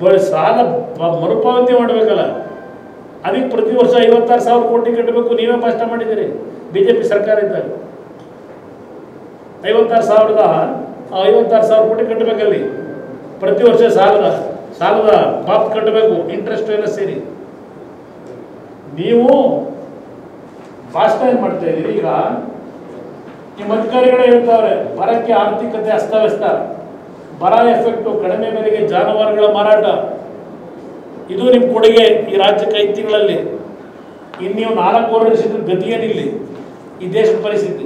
ಬ- ಸಾಲ ಪ- ಮರುಪಾವತಿ ಮಾಡಬೇಕಲ್ಲ ಅದಕ್ಕೆ ಪ್ರತಿ ವರ್ಷ ಐವತ್ತಾರು ಸಾವಿರ ಕೋಟಿ ಕಟ್ಟಬೇಕು ನೀವೇ ಭಾಷಣ ಮಾಡಿದ್ದೀರಿ ಬಿ ಜೆ ಪಿ ಸರ್ಕಾರ ಇದ್ದಾಗ ಐವತ್ತಾರು ಸಾವಿರದ ಆ ಐವತ್ತಾರು ಸಾವಿರ ಕೋಟಿ ಕಟ್ಟಬೇಕಲ್ಲಿ ಪ್ರತಿ ವರ್ಷ ಸಾಲದ ಸಾಲದ ಪಾಪ್ ಕಟ್ಟಬೇಕು ಇಂಟ್ರೆಸ್ಟ್ ಎಲ್ಲ ಸೇರಿ ನೀವು ಭಾಷಣ ಏನು ಮಾಡ್ತಾ ಇದ್ದೀರಿ ಈಗ ನಿಮ್ಮ ಅಧಿಕಾರಿಗಳೇ ಹೇಳ್ತಾವ್ರೆ ಬರಕ್ಕೆ ಆರ್ಥಿಕತೆ ಅಸ್ತವ್ಯಸ್ತ ಬರ ಎಫೆಕ್ಟು ಕಡಿಮೆ ಬೆಲೆಗೆ ಜಾನುವಾರುಗಳ ಮಾರಾಟ ಇದು ನಿಮ್ಮ ಕೊಡುಗೆ ಈ ರಾಜ್ಯಕ್ಕೆ ಐದು ತಿಂಗಳಲ್ಲಿ ಇನ್ನು ನೀವು ನಾಲ್ಕು ವರ್ಷದ ಗತಿ ಏನಿಲ್ಲಿ ಈ ದೇಶದ ಪರಿಸ್ಥಿತಿ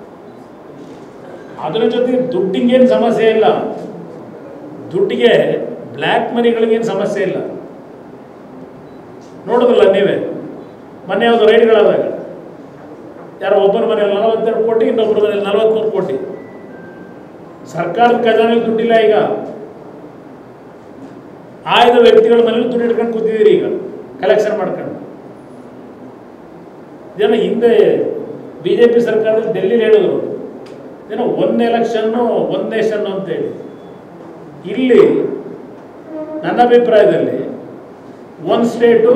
ಅದರ ಜೊತೆ ದುಡ್ಡಿಗೇನು ಸಮಸ್ಯೆ ಇಲ್ಲ ದುಡ್ಡಿಗೆ ಬ್ಲ್ಯಾಕ್ ಮನಿಗಳಿಗೇನು ಸಮಸ್ಯೆ ಇಲ್ಲ ನೋಡೋದಿಲ್ಲ ನೀವೇ ಮೊನ್ನೆ ಯಾವುದು ರೈಡ್ಗಳಾದಾಗ ಯಾರೋ ಒಬ್ಬರ ಮನೆಯಲ್ಲಿ ನಲವತ್ತೆರಡು ಕೋಟಿ ಇನ್ನೊಬ್ಬರ ಮನೆಯಲ್ಲಿ ನಲವತ್ತ್ಮೂರು ಕೋಟಿ ಸರ್ಕಾರದ ಖಜಾನೆಯಲ್ಲಿ ದುಡ್ಡಿಲ್ಲ ಈಗ ಆಯ್ದ ವ್ಯಕ್ತಿಗಳ ಮನೇಲಿ ದುಡ್ಡು ಇಟ್ಕೊಂಡು ಕೂತಿದ್ದೀರಿ ಈಗ ಕಲೆಕ್ಷನ್ ಮಾಡ್ಕೊಂಡು ಏನೋ ಹಿಂದೆ ಬಿ ಜೆ ಪಿ ಸರ್ಕಾರದಲ್ಲಿ ಡೆಲ್ಲಿಲಿ ಹೇಳಿದ್ರು ಏನೋ ಒನ್ ಎಲೆಕ್ಷನ್ನು ಒನ್ ನೇಷನ್ನು ಅಂತೇಳಿ ಇಲ್ಲಿ ನನ್ನ ಅಭಿಪ್ರಾಯದಲ್ಲಿ ಒನ್ ಸ್ಟೇಟು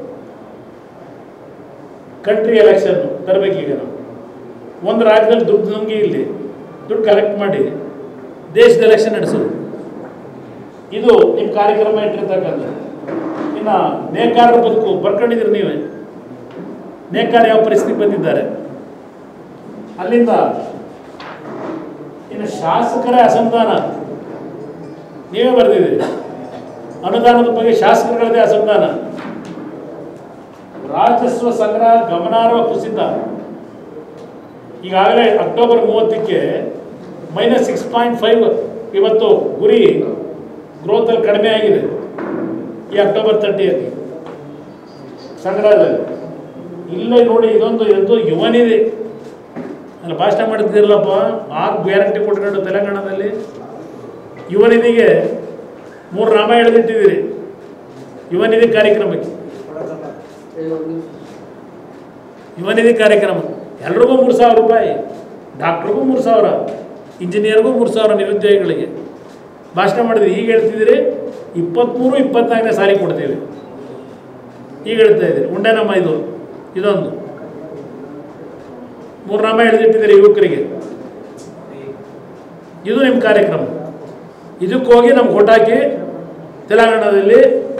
ಕಂಟ್ರಿ ಎಲೆಕ್ಷನ್ ತರಬೇಕೀಗ ನಾವು ಒಂದು ರಾಜ್ಯದಲ್ಲಿ ದುಡ್ಡು ನುಂಗಿ ಇಲ್ಲಿ ದುಡ್ಡು ಕಲೆಕ್ಟ್ ಮಾಡಿ ದೇಶದ ಎಲೆಕ್ಷನ್ ನಡೆಸೋದು ಇದು ನಿಮ್ಮ ಕಾರ್ಯಕ್ರಮ ಇಟ್ಟಿರ್ತಕ್ಕಂಥ ಇನ್ನು ನೇಕಾರರ ಬದುಕು ಬರ್ಕೊಂಡಿದ್ದೀರಿ ನೀವೇ ನೇಕಾರ ಯಾವ ಪರಿಸ್ಥಿತಿ ಬಂದಿದ್ದಾರೆ ಅಲ್ಲಿಂದ ಇನ್ನು ಶಾಸಕರ ಅಸಮಾಧಾನ ನೀವೇ ಬರೆದಿದ್ದೀರಿ ಅನುದಾನದ ಬಗ್ಗೆ ಶಾಸಕರುಗಳದೇ ಅಸಮಾಧಾನ ರಾಜಸ್ವ ಸಂಗ್ರಹ ಗಮನಾರ್ಹ ಕುಸಿತ ಈಗಾಗಲೇ ಅಕ್ಟೋಬರ್ ಮೂವತ್ತಕ್ಕೆ ಮೈನಸ್ ಸಿಕ್ಸ್ ಪಾಯಿಂಟ್ ಫೈವ್ ಇವತ್ತು ಗುರಿ ಗ್ರೋತಲ್ಲಿ ಕಡಿಮೆ ಆಗಿದೆ ಈ ಅಕ್ಟೋಬರ್ ತರ್ಟಿಯಲ್ಲಿ ಸಂಗ್ರಹದಲ್ಲಿ ಇಲ್ಲೇ ನೋಡಿ ಇದೊಂದು ಇದು ಯುವನಿದೆ ಅಲ್ಲಿ ಭಾಷಣ ಮಾಡ್ತಿದ್ದೀರಲ್ಲಪ್ಪ ಆರು ಗ್ಯಾರಂಟಿ ಕೊಟ್ಕೊಂಡು ತೆಲಂಗಾಣದಲ್ಲಿ ಯುವನಿಧಿಗೆ ಮೂರು ನಾಮ ಎಳೆದಿಟ್ಟಿದ್ದೀರಿ ಯುವನಿಧಿ ಕಾರ್ಯಕ್ರಮಕ್ಕೆ ಯುವನಿಧಿ ಕಾರ್ಯಕ್ರಮ ಎಲ್ರಿಗೂ ಮೂರು ಸಾವಿರ ರೂಪಾಯಿ ಡಾಕ್ಟ್ರಿಗೂ ಮೂರು ಸಾವಿರ ಇಂಜಿನಿಯರ್ಗೂ ಮೂರು ಸಾವಿರ ನಿರುದ್ಯೋಗಿಗಳಿಗೆ ಭಾಷಣ ಮಾಡಿದ್ವಿ ಈಗ ಹೇಳ್ತಿದ್ದೀರಿ ಇಪ್ಪತ್ತ್ಮೂರು ಇಪ್ಪತ್ನಾಲ್ಕನೇ ಸಾರಿ ಕೊಡ್ತೀವಿ ಈಗ ಹೇಳ್ತಾ ಇದ್ದೀರಿ ಉಂಡೆನಮ್ಮ ಇದು ಇದೊಂದು ಮೂರು ನಾಮ ಎಳೆದಿಟ್ಟಿದ್ದೀರಿ ಯುವಕರಿಗೆ ಇದು ನಿಮ್ಮ ಕಾರ್ಯಕ್ರಮ ಇದಕ್ಕೆ ಹೋಗಿ ನಮ್ಗೆ ಹೊಟ್ಟಾಕಿ ತೆಲಂಗಾಣದಲ್ಲಿ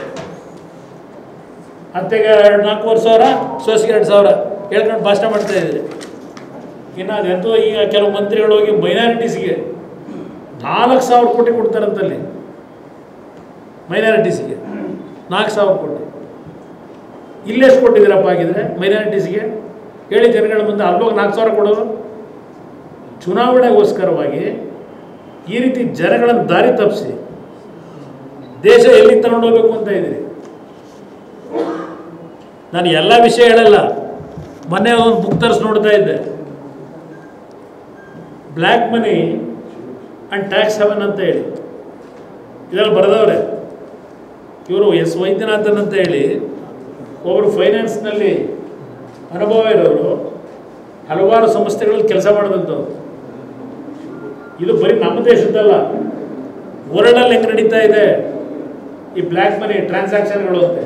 ಅತ್ತೆಗೆ ಎರಡು ನಾಲ್ಕೂವರೆ ಸಾವಿರ ಸೊಸೆಗೆ ಎರಡು ಸಾವಿರ ಹೇಳ್ಕೊಂಡು ಭಾಷಣ ಮಾಡ್ತಾ ಇದ್ದೀರಿ ಇನ್ನು ಅದೆಂತೋ ಈಗ ಕೆಲವು ಮಂತ್ರಿಗಳು ಹೋಗಿ ಮೈನಾರಿಟೀಸ್ಗೆ ನಾಲ್ಕು ಸಾವಿರ ಕೋಟಿ ಕೊಡ್ತಾರಂತಲ್ಲಿ ಮೈನಾರಿಟೀಸ್ಗೆ ನಾಲ್ಕು ಸಾವಿರ ಕೋಟಿ ಇಲ್ಲೆಷ್ಟು ಕೊಟ್ಟಿದ್ದೀರಪ್ಪ ಆಗಿದ್ರೆ ಮೈನಾರಿಟೀಸ್ಗೆ ಹೇಳಿ ಜನಗಳ ಮುಂದೆ ಅಲ್ಲೋಗಿ ನಾಲ್ಕು ಸಾವಿರ ಕೊಡೋದು ಚುನಾವಣೆಗೋಸ್ಕರವಾಗಿ ಈ ರೀತಿ ಜನಗಳನ್ನು ದಾರಿ ತಪ್ಪಿಸಿ ದೇಶ ಎಲ್ಲಿಗೆ ತಗೊಂಡು ಹೋಗ್ಬೇಕು ಅಂತ ಇದ್ದೀರಿ ನಾನು ಎಲ್ಲ ವಿಷಯ ಹೇಳಲ್ಲ ಮೊನ್ನೆ ಒಂದು ಬುಕ್ ತರಿಸಿ ನೋಡ್ತಾ ಇದ್ದೆ black money and tax haven ಅಂತ ಹೇಳಿ ಇದರಲ್ಲಿ ಬರೆದವ್ರೆ ಇವರು ಎಸ್ ವೈದ್ಯನಾಥನ್ ಅಂತ ಹೇಳಿ ಒಬ್ಬರು ಫೈನಾನ್ಸ್ನಲ್ಲಿ ಅನುಭವ ಇರೋರು ಹಲವಾರು ಸಂಸ್ಥೆಗಳಲ್ಲಿ ಕೆಲಸ ಮಾಡಿದಂಥವ್ರು ಇದು ಬರೀ ನಮ್ಮ ದೇಶದ್ದಲ್ಲ ವರ್ಲ್ಡಲ್ಲಿ ಹೆಂಗೆ ನಡೀತಾ ಇದೆ ಈ ಬ್ಲ್ಯಾಕ್ ಮನಿ ಟ್ರಾನ್ಸಾಕ್ಷನ್ಗಳು ಅಂತೆ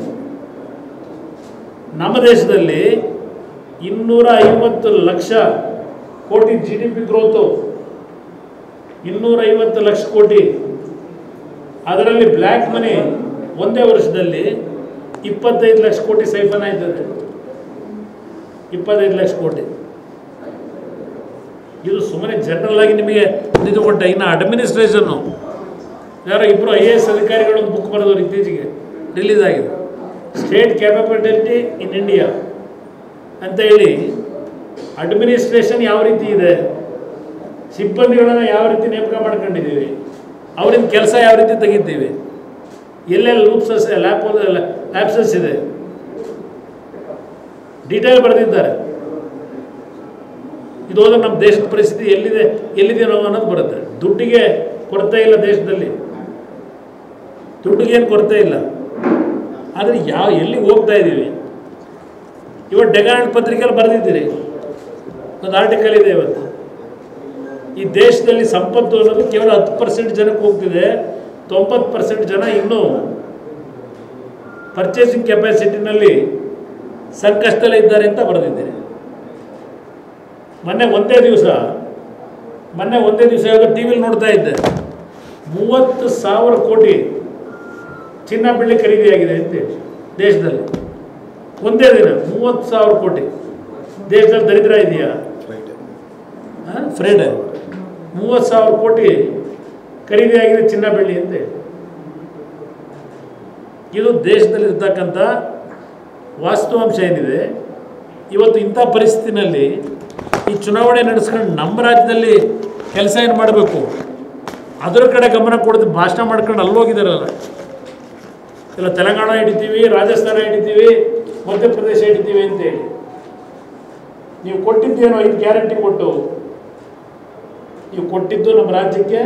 ನಮ್ಮ ದೇಶದಲ್ಲಿ ಇನ್ನೂರ ಐವತ್ತು ಲಕ್ಷ ಕೋಟಿ ಜಿ ಡಿ ಪಿ ಗ್ರೋತು ಇನ್ನೂರ ಐವತ್ತು ಲಕ್ಷ ಕೋಟಿ ಅದರಲ್ಲಿ ಬ್ಲ್ಯಾಕ್ ಮನಿ ಒಂದೇ ವರ್ಷದಲ್ಲಿ ಇಪ್ಪತ್ತೈದು ಲಕ್ಷ ಕೋಟಿ ಸೈಫನ್ ಆಯ್ತದೆ ಇಪ್ಪತ್ತೈದು ಲಕ್ಷ ಕೋಟಿ ಇದು ಸುಮ್ಮನೆ ಜನರಲ್ ಆಗಿ ನಿಮಗೆ ಇದು ಕೊಟ್ಟ ಇನ್ನು ಅಡ್ಮಿನಿಸ್ಟ್ರೇಷನ್ನು ಯಾರೋ ಇಬ್ಬರು ಐ ಎ ಎಸ್ ಅಧಿಕಾರಿಗಳು ಒಂದು ಬುಕ್ ಬರೆದವರು ಇತ್ತೀಚೆಗೆ ರಿಲೀಸ್ ಆಗಿದೆ ಸ್ಟೇಟ್ ಕ್ಯಾಪಬಿಲಿಟಿ ಇನ್ ಇಂಡಿಯಾ ಅಂತ ಹೇಳಿ ಅಡ್ಮಿನಿಸ್ಟ್ರೇಷನ್ ಯಾವ ರೀತಿ ಇದೆ ಸಿಬ್ಬಂದಿಗಳನ್ನು ಯಾವ ರೀತಿ ನೇಮಕ ಮಾಡ್ಕೊಂಡಿದ್ದೀವಿ ಅವರಿಂದ ಕೆಲಸ ಯಾವ ರೀತಿ ತೆಗಿತೀವಿ ಎಲ್ಲೆಲ್ಲಿ ಲೂಪ್ಸಸ್ ಲ್ಯಾಪ್ ಲ್ಯಾಪ್ಸಸ್ ಇದೆ ಡೀಟೇಲ್ ಬರೆದಿದ್ದಾರೆ ಇದು ಹೋದ್ರೆ ನಮ್ಮ ದೇಶದ ಪರಿಸ್ಥಿತಿ ಎಲ್ಲಿದೆ ಎಲ್ಲಿದೆ ನಾವು ಅನ್ನೋದು ಬರುತ್ತೆ ದುಡ್ಡಿಗೆ ಕೊರತೆ ಇಲ್ಲ ದೇಶದಲ್ಲಿ ದುಡ್ಡಿಗೇನು ಕೊರತೆ ಇಲ್ಲ ಆದರೆ ಯಾವ ಎಲ್ಲಿಗೆ ಹೋಗ್ತಾ ಇದ್ದೀವಿ ಇವತ್ತು ಡೆಗಾಂಡ್ ಪತ್ರಿಕೆಯಲ್ಲಿ ಬರೆದಿದ್ದೀರಿ ಒಂದು ಆರ್ಟಿಕಲ್ ಇದೆ ಇವತ್ತು ಈ ದೇಶದಲ್ಲಿ ಸಂಪತ್ತು ಅನ್ನೋದು ಕೇವಲ ಹತ್ತು ಪರ್ಸೆಂಟ್ ಜನಕ್ಕೆ ಹೋಗ್ತಿದೆ ತೊಂಬತ್ತು ಪರ್ಸೆಂಟ್ ಜನ ಇನ್ನೂ ಪರ್ಚೇಸಿಂಗ್ ಕೆಪಾಸಿಟಿನಲ್ಲಿ ಸಂಕಷ್ಟದಲ್ಲೇ ಇದ್ದಾರೆ ಅಂತ ಬರೆದಿದ್ದೇನೆ ಮೊನ್ನೆ ಒಂದೇ ದಿವಸ ಮೊನ್ನೆ ಒಂದೇ ದಿವಸ ಯಾವಾಗ ಟಿ ವಿಲಿ ನೋಡ್ತಾ ಇದ್ದೆ ಮೂವತ್ತು ಸಾವಿರ ಕೋಟಿ ಚಿನ್ನ ಬೆಳ್ಳಿ ಖರೀದಿಯಾಗಿದೆ ಅಂತೇಳಿ ದೇಶದಲ್ಲಿ ಒಂದೇ ದಿನ ಮೂವತ್ತು ಸಾವಿರ ಕೋಟಿ ದೇಶದಲ್ಲಿ ದರಿದ್ರ ಇದೆಯಾ ಫ್ರೈಡೆ ಮೂವತ್ತು ಸಾವಿರ ಕೋಟಿ ಖರೀದಿಯಾಗಿದೆ ಚಿನ್ನ ಬೆಳ್ಳಿ ಅಂತೇಳಿ ಇದು ದೇಶದಲ್ಲಿರ್ತಕ್ಕಂಥ ವಾಸ್ತವಾಂಶ ಏನಿದೆ ಇವತ್ತು ಇಂಥ ಪರಿಸ್ಥಿತಿನಲ್ಲಿ ಈ ಚುನಾವಣೆ ನಡೆಸ್ಕೊಂಡು ನಮ್ಮ ರಾಜ್ಯದಲ್ಲಿ ಕೆಲಸ ಏನು ಮಾಡಬೇಕು ಅದರ ಕಡೆ ಗಮನ ಕೊಡೋದು ಭಾಷಣ ಮಾಡ್ಕೊಂಡು ಅಲ್ಲೋಗಿದಾರಲ್ಲ ಇಲ್ಲ ತೆಲಂಗಾಣ ಹಿಡಿತೀವಿ ರಾಜಸ್ಥಾನ ಹಿಡಿತೀವಿ ಮಧ್ಯಪ್ರದೇಶ ಹಿಡಿತೀವಿ ಅಂತೇಳಿ ನೀವು ಕೊಟ್ಟಿದ್ದೇನೋ ಐದು ಗ್ಯಾರಂಟಿ ಕೊಟ್ಟು ನೀವು ಕೊಟ್ಟಿದ್ದು ನಮ್ಮ ರಾಜ್ಯಕ್ಕೆ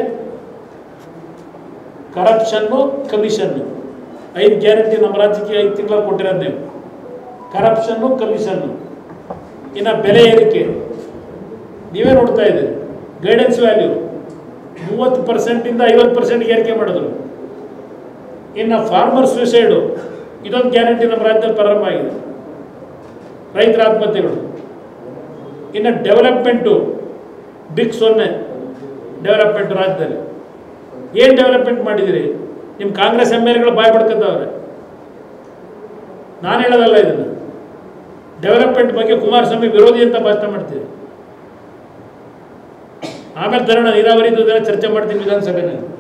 ಕರಪ್ಷನ್ನು ಕಮಿಷನ್ನು ಐದು ಗ್ಯಾರಂಟಿ ನಮ್ಮ ರಾಜ್ಯಕ್ಕೆ ಐದು ತಿಂಗಳ ಕೊಟ್ಟಿರೋದು ನೀವು ಕರಪ್ಷನ್ನು ಕಮಿಷನ್ನು ಇನ್ನು ಬೆಲೆ ಏರಿಕೆ ನೀವೇ ನೋಡ್ತಾ ಇದ್ದೀರಿ ಗೈಡೆನ್ಸ್ ವ್ಯಾಲ್ಯೂ ಮೂವತ್ತು ಪರ್ಸೆಂಟಿಂದ ಐವತ್ತು ಪರ್ಸೆಂಟ್ ಏರಿಕೆ ಮಾಡಿದ್ರು ಇನ್ನು ಫಾರ್ಮರ್ ಸುಸೈಡು ಇದೊಂದು ಗ್ಯಾರಂಟಿ ನಮ್ಮ ರಾಜ್ಯದಲ್ಲಿ ಪ್ರಾರಂಭ ಆಗಿದೆ ರೈತರ ಆತ್ಮಹತ್ಯೆಗಳು ಇನ್ನು ಡೆವಲಪ್ಮೆಂಟು ಬಿಗ್ ಸೊನ್ನೆ ಡೆವಲಪ್ಮೆಂಟ್ ರಾಜ್ಯದಲ್ಲಿ ಏನು ಡೆವಲಪ್ಮೆಂಟ್ ಮಾಡಿದಿರಿ ನಿಮ್ಮ ಕಾಂಗ್ರೆಸ್ ಎಮ್ ಎಲ್ಗಳು ಬಾಯ್ ಪಡ್ಕೊತಾವ್ರೆ ನಾನು ಹೇಳೋದಲ್ಲ ಇದನ್ನು ಡೆವಲಪ್ಮೆಂಟ್ ಬಗ್ಗೆ ಕುಮಾರಸ್ವಾಮಿ ವಿರೋಧಿ ಅಂತ ಭಾಷಣ ಮಾಡ್ತೀವಿ ಆಮೇಲೆ ತರೋಣ ನೀರಾವರಿದು ಇದೆಲ್ಲ ಚರ್ಚೆ ಮಾಡ್ತೀನಿ ವಿಧಾನಸಭೆಯಲ್ಲಿ